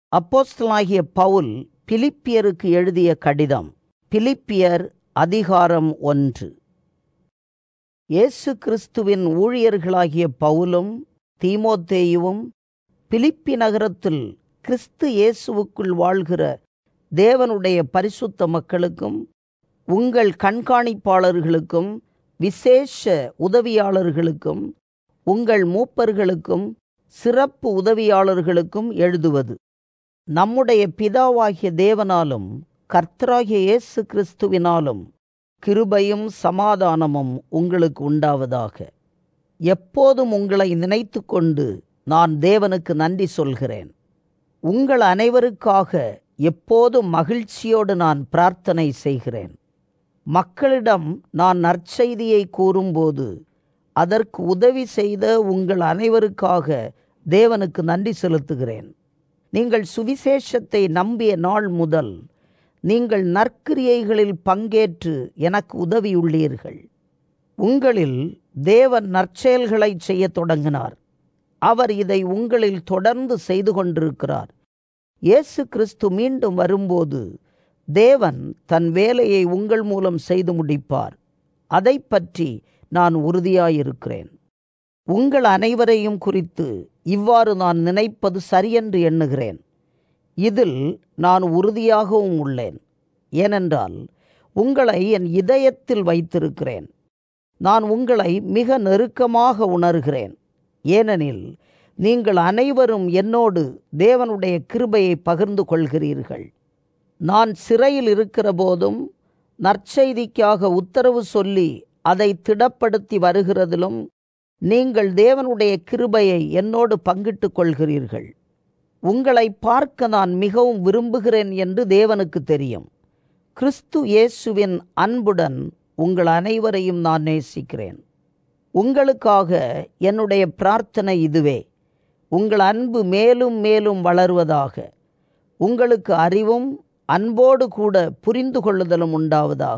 அப்போஸ்தலனாகிய பவுல் பிலிப்பியருக்கு எழுதிய கடிதம் பிலிப்பியர் அதிகாரம் ஒன்று இயேசு கிறிஸ்துவின் ஊழியர்களாகிய பவுலும் தீமோத்தேயுவும் பிலிப்பி நகரத்தில் கிறிஸ்து இயேசுவுக்குள் வாழ்கிற தேவனுடைய பரிசுத்த மக்களுக்கும் உங்கள் கண்காணிப்பாளர்களுக்கும் விசேஷ உதவியாளர்களுக்கும் உங்கள் மூப்பர்களுக்கும் சிறப்பு உதவியாளர்களுக்கும் எழுதுவது நம்முடைய பிதாவாகிய தேவனாலும் கர்த்தராகிய இயேசு கிறிஸ்துவினாலும் கிருபையும் சமாதானமும் உங்களுக்கு உண்டாவதாக எப்போதும் உங்களை நினைத்து கொண்டு நான் தேவனுக்கு நன்றி சொல்கிறேன் உங்கள் அனைவருக்காக எப்போதும் மகிழ்ச்சியோடு நான் பிரார்த்தனை செய்கிறேன் மக்களிடம் நான் நற்செய்தியை கூறும்போது அதற்கு உதவி செய்த உங்கள் அனைவருக்காக தேவனுக்கு நன்றி செலுத்துகிறேன் நீங்கள் சுவிசேஷத்தை நம்பிய நாள் முதல் நீங்கள் நற்கிரியைகளில் பங்கேற்று எனக்கு உதவியுள்ளீர்கள் உங்களில் தேவன் நற்செயல்களை செய்யத் தொடங்கினார் அவர் இதை உங்களில் தொடர்ந்து செய்து கொண்டிருக்கிறார் இயேசு கிறிஸ்து மீண்டும் வரும்போது தேவன் தன் வேலையை உங்கள் மூலம் செய்து முடிப்பார் அதை பற்றி நான் உறுதியாயிருக்கிறேன் உங்கள் அனைவரையும் குறித்து இவ்வாறு நான் நினைப்பது சரியென்று எண்ணுகிறேன் இதில் நான் உறுதியாகவும் உள்ளேன் ஏனென்றால் உங்களை என் இதயத்தில் வைத்திருக்கிறேன் நான் உங்களை மிக நெருக்கமாக உணர்கிறேன் ஏனெனில் நீங்கள் அனைவரும் என்னோடு தேவனுடைய கிருபையை பகிர்ந்து கொள்கிறீர்கள் நான் சிறையில் இருக்கிற போதும் நற்செய்திக்காக உத்தரவு சொல்லி அதை திடப்படுத்தி வருகிறதிலும் நீங்கள் தேவனுடைய கிருபையை என்னோடு பங்கிட்டு கொள்கிறீர்கள் உங்களை பார்க்க நான் மிகவும் விரும்புகிறேன் என்று தேவனுக்கு தெரியும் கிறிஸ்து இயேசுவின் அன்புடன் உங்கள் அனைவரையும் நான் நேசிக்கிறேன் உங்களுக்காக என்னுடைய பிரார்த்தனை இதுவே உங்கள் அன்பு மேலும் மேலும் வளருவதாக உங்களுக்கு அறிவும் அன்போடு கூட புரிந்து கொள்ளுதலும் உண்டாவதாக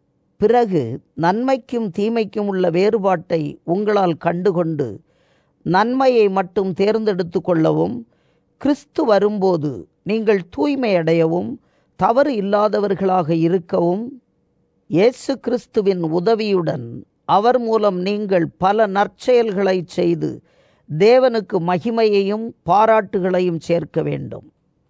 பிறகு நன்மைக்கும் தீமைக்கும் உள்ள வேறுபாட்டை உங்களால் கண்டுகொண்டு நன்மையை மட்டும் தேர்ந்தெடுத்து கொள்ளவும் கிறிஸ்து வரும்போது நீங்கள் தூய்மையடையவும் தவறு இல்லாதவர்களாக இருக்கவும் இயேசு கிறிஸ்துவின் உதவியுடன் அவர் மூலம் நீங்கள் பல நற்செயல்களை செய்து தேவனுக்கு மகிமையையும் பாராட்டுகளையும் சேர்க்க வேண்டும்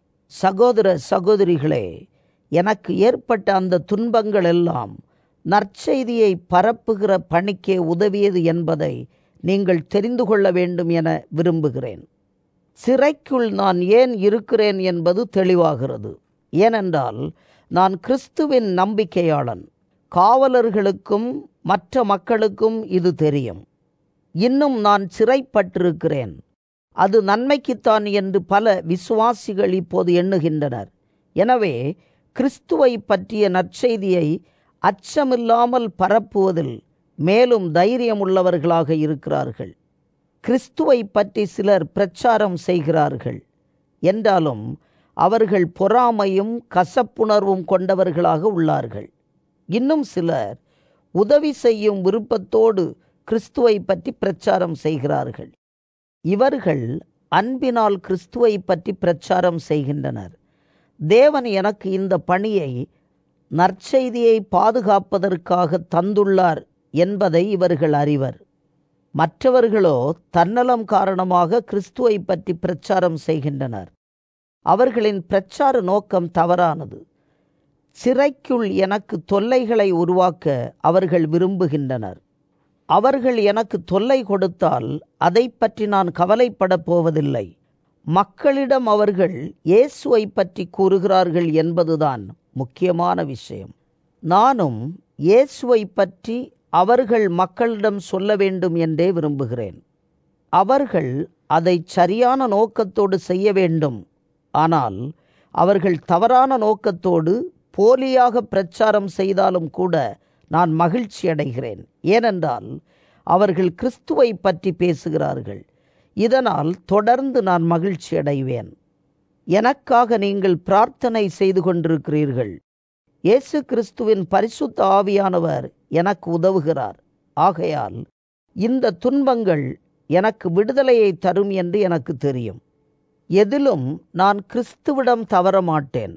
சகோதர சகோதரிகளே எனக்கு ஏற்பட்ட அந்த துன்பங்கள் எல்லாம் நற்செய்தியை பரப்புகிற பணிக்கே உதவியது என்பதை நீங்கள் தெரிந்து கொள்ள வேண்டும் என விரும்புகிறேன் சிறைக்குள் நான் ஏன் இருக்கிறேன் என்பது தெளிவாகிறது ஏனென்றால் நான் கிறிஸ்துவின் நம்பிக்கையாளன் காவலர்களுக்கும் மற்ற மக்களுக்கும் இது தெரியும் இன்னும் நான் சிறைப்பட்டிருக்கிறேன் அது நன்மைக்குத்தான் என்று பல விசுவாசிகள் இப்போது எண்ணுகின்றனர் எனவே கிறிஸ்துவை பற்றிய நற்செய்தியை அச்சமில்லாமல் பரப்புவதில் மேலும் தைரியமுள்ளவர்களாக இருக்கிறார்கள் கிறிஸ்துவை பற்றி சிலர் பிரச்சாரம் செய்கிறார்கள் என்றாலும் அவர்கள் பொறாமையும் கசப்புணர்வும் கொண்டவர்களாக உள்ளார்கள் இன்னும் சிலர் உதவி செய்யும் விருப்பத்தோடு கிறிஸ்துவை பற்றி பிரச்சாரம் செய்கிறார்கள் இவர்கள் அன்பினால் கிறிஸ்துவை பற்றி பிரச்சாரம் செய்கின்றனர் தேவன் எனக்கு இந்த பணியை நற்செய்தியை பாதுகாப்பதற்காக தந்துள்ளார் என்பதை இவர்கள் அறிவர் மற்றவர்களோ தன்னலம் காரணமாக கிறிஸ்துவை பற்றி பிரச்சாரம் செய்கின்றனர் அவர்களின் பிரச்சார நோக்கம் தவறானது சிறைக்குள் எனக்கு தொல்லைகளை உருவாக்க அவர்கள் விரும்புகின்றனர் அவர்கள் எனக்கு தொல்லை கொடுத்தால் அதை பற்றி நான் கவலைப்படப் போவதில்லை மக்களிடம் அவர்கள் இயேசுவை பற்றி கூறுகிறார்கள் என்பதுதான் முக்கியமான விஷயம் நானும் இயேசுவை பற்றி அவர்கள் மக்களிடம் சொல்ல வேண்டும் என்றே விரும்புகிறேன் அவர்கள் அதை சரியான நோக்கத்தோடு செய்ய வேண்டும் ஆனால் அவர்கள் தவறான நோக்கத்தோடு போலியாக பிரச்சாரம் செய்தாலும் கூட நான் மகிழ்ச்சி அடைகிறேன் ஏனென்றால் அவர்கள் கிறிஸ்துவை பற்றி பேசுகிறார்கள் இதனால் தொடர்ந்து நான் மகிழ்ச்சி அடைவேன் எனக்காக நீங்கள் பிரார்த்தனை செய்து கொண்டிருக்கிறீர்கள் இயேசு கிறிஸ்துவின் பரிசுத்த ஆவியானவர் எனக்கு உதவுகிறார் ஆகையால் இந்த துன்பங்கள் எனக்கு விடுதலையை தரும் என்று எனக்கு தெரியும் எதிலும் நான் கிறிஸ்துவிடம் தவற மாட்டேன்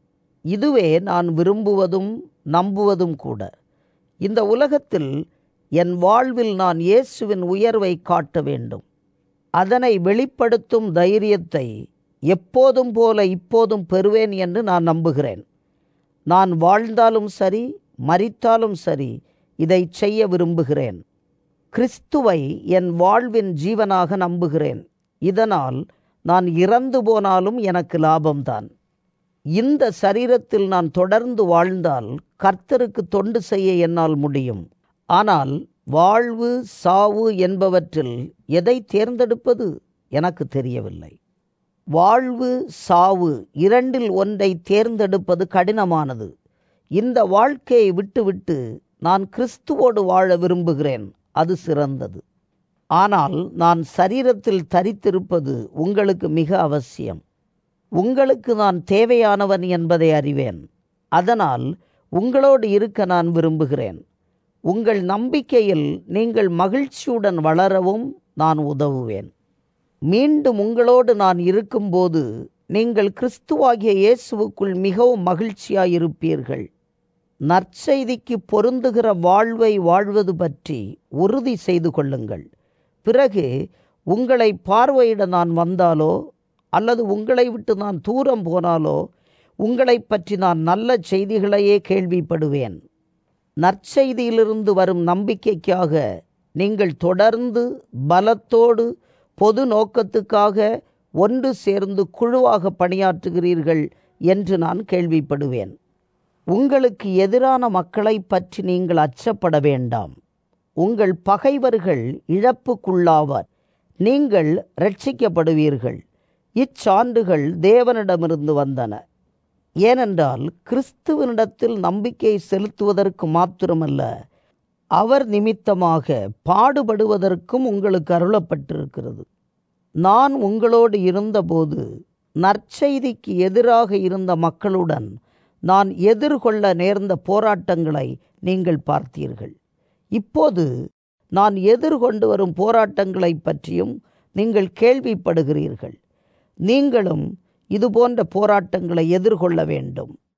இதுவே நான் விரும்புவதும் நம்புவதும் கூட இந்த உலகத்தில் என் வாழ்வில் நான் இயேசுவின் உயர்வை காட்ட வேண்டும் அதனை வெளிப்படுத்தும் தைரியத்தை எப்போதும் போல இப்போதும் பெறுவேன் என்று நான் நம்புகிறேன் நான் வாழ்ந்தாலும் சரி மரித்தாலும் சரி இதை செய்ய விரும்புகிறேன் கிறிஸ்துவை என் வாழ்வின் ஜீவனாக நம்புகிறேன் இதனால் நான் இறந்து போனாலும் எனக்கு லாபம்தான் இந்த சரீரத்தில் நான் தொடர்ந்து வாழ்ந்தால் கர்த்தருக்கு தொண்டு செய்ய என்னால் முடியும் ஆனால் வாழ்வு சாவு என்பவற்றில் எதை தேர்ந்தெடுப்பது எனக்கு தெரியவில்லை வாழ்வு சாவு இரண்டில் ஒன்றை தேர்ந்தெடுப்பது கடினமானது இந்த வாழ்க்கையை விட்டுவிட்டு நான் கிறிஸ்துவோடு வாழ விரும்புகிறேன் அது சிறந்தது ஆனால் நான் சரீரத்தில் தரித்திருப்பது உங்களுக்கு மிக அவசியம் உங்களுக்கு நான் தேவையானவன் என்பதை அறிவேன் அதனால் உங்களோடு இருக்க நான் விரும்புகிறேன் உங்கள் நம்பிக்கையில் நீங்கள் மகிழ்ச்சியுடன் வளரவும் நான் உதவுவேன் மீண்டும் உங்களோடு நான் இருக்கும்போது நீங்கள் கிறிஸ்துவாகிய இயேசுவுக்குள் மிகவும் மகிழ்ச்சியாயிருப்பீர்கள் நற்செய்திக்கு பொருந்துகிற வாழ்வை வாழ்வது பற்றி உறுதி செய்து கொள்ளுங்கள் பிறகு உங்களை பார்வையிட நான் வந்தாலோ அல்லது உங்களை விட்டு நான் தூரம் போனாலோ உங்களை பற்றி நான் நல்ல செய்திகளையே கேள்விப்படுவேன் நற்செய்தியிலிருந்து வரும் நம்பிக்கைக்காக நீங்கள் தொடர்ந்து பலத்தோடு பொது நோக்கத்துக்காக ஒன்று சேர்ந்து குழுவாக பணியாற்றுகிறீர்கள் என்று நான் கேள்விப்படுவேன் உங்களுக்கு எதிரான மக்களை பற்றி நீங்கள் அச்சப்பட வேண்டாம் உங்கள் பகைவர்கள் இழப்புக்குள்ளாவார் நீங்கள் ரட்சிக்கப்படுவீர்கள் இச்சான்றுகள் தேவனிடமிருந்து வந்தன ஏனென்றால் கிறிஸ்துவனிடத்தில் நம்பிக்கை செலுத்துவதற்கு மாத்திரமல்ல அவர் நிமித்தமாக பாடுபடுவதற்கும் உங்களுக்கு அருளப்பட்டிருக்கிறது நான் உங்களோடு இருந்தபோது நற்செய்திக்கு எதிராக இருந்த மக்களுடன் நான் எதிர்கொள்ள நேர்ந்த போராட்டங்களை நீங்கள் பார்த்தீர்கள் இப்போது நான் எதிர்கொண்டு வரும் போராட்டங்களை பற்றியும் நீங்கள் கேள்விப்படுகிறீர்கள் நீங்களும் இதுபோன்ற போராட்டங்களை எதிர்கொள்ள வேண்டும்